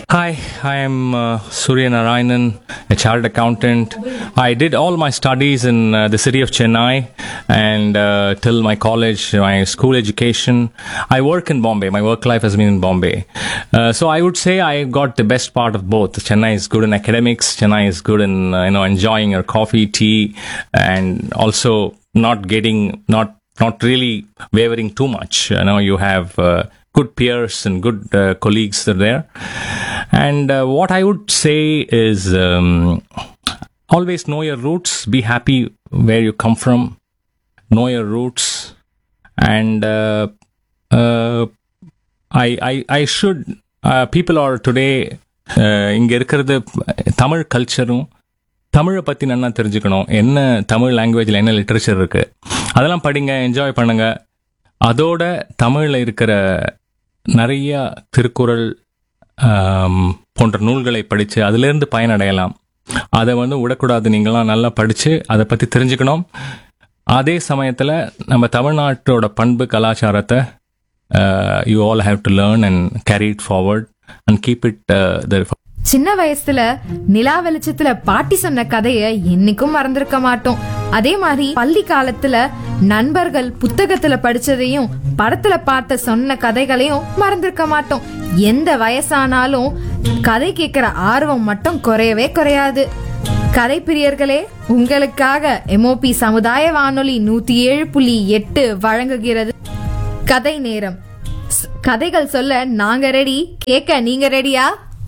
Hi, I am uh, Surya Narayanan, a chartered accountant. I did all my studies in uh, the city of Chennai and uh, till my college, my school education. I work in Bombay. My work life has been in Bombay. Uh, so I would say I got the best part of both. Chennai is good in academics. Chennai is good in uh, you know enjoying your coffee, tea, and also not getting not not really wavering too much. You know, you have uh, good peers and good uh, colleagues that are there. And uh, what I would say is um, always know your roots, be happy where you come from, know your roots, and uh, uh, I, I, I should, uh, people are today, uh, இங்க இருக்கிறது தமிழ் கல்ச்சரும் தமிழை பற்றி நல்லா தெரிஞ்சுக்கணும் என்ன தமிழ் லாங்குவேஜில் என்ன literature இருக்கு அதெல்லாம் படிங்க என்ஜாய் பண்ணுங்க அதோட தமிழில் இருக்கிற நிறைய திருக்குறள் ஆம், போன்ற நூல்களை படித்து அதிலிருந்து பயனடையலாம் அதை வந்து விடக்கூடாது நீங்களாம் நல்லா படித்து அதை பற்றி தெரிஞ்சுக்கணும் அதே சமயத்தில் நம்ம தமிழ்நாட்டோட பண்பு கலாச்சாரத்தை you all have to learn and carry it forward and keep it the சின்ன வயசுல நிலா வெளிச்சத்துல பாட்டி சொன்ன கதைய என்னைக்கும் மறந்திருக்க மாட்டோம் அதே மாதிரி பள்ளி காலத்துல நண்பர்கள் புத்தகத்துல படிச்சதையும் படத்துல பார்த்த சொன்ன கதைகளையும் மறந்திருக்க மாட்டோம் எந்த வயசானாலும் கதை கேட்கிற ஆர்வம் மட்டும் குறையவே குறையாது கதை பிரியர்களே உங்களுக்காக எம்ஓபி சமுதாய வானொலி நூத்தி ஏழு புள்ளி எட்டு வழங்குகிறது கதை நேரம் ஸ்- கதைகள் சொல்ல நாங்க ரெடி கேட்க நீங்க ரெடியா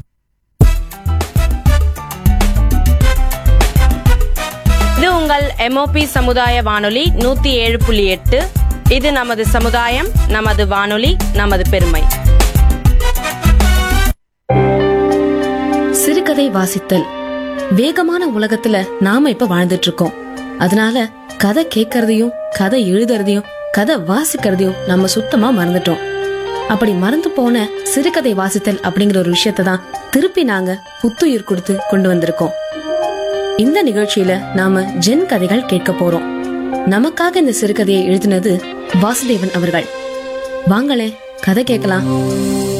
இது உங்கள் எம்ஓபி சமுதாய வானொலி நூத்தி ஏழு புள்ளி எட்டு இது நமது சமுதாயம் நமது வானொலி நமது பெருமை சிறுகதை வாசித்தல் வேகமான உலகத்துல நாம இப்ப வாழ்ந்துட்டு இருக்கோம் அதனால கதை கேட்கறதையும் கதை எழுதுறதையும் கதை வாசிக்கிறதையும் நம்ம சுத்தமா மறந்துட்டோம் அப்படி மறந்து போன சிறுகதை வாசித்தல் அப்படிங்கிற ஒரு விஷயத்தை தான் திருப்பி நாங்க புத்துயிர் கொடுத்து கொண்டு வந்திருக்கோம் இந்த நிகழ்ச்சியில நாம ஜென் கதைகள் கேட்க போறோம் நமக்காக இந்த சிறுகதையை எழுதினது வாசுதேவன் அவர்கள் வாங்களே கதை கேட்கலாம்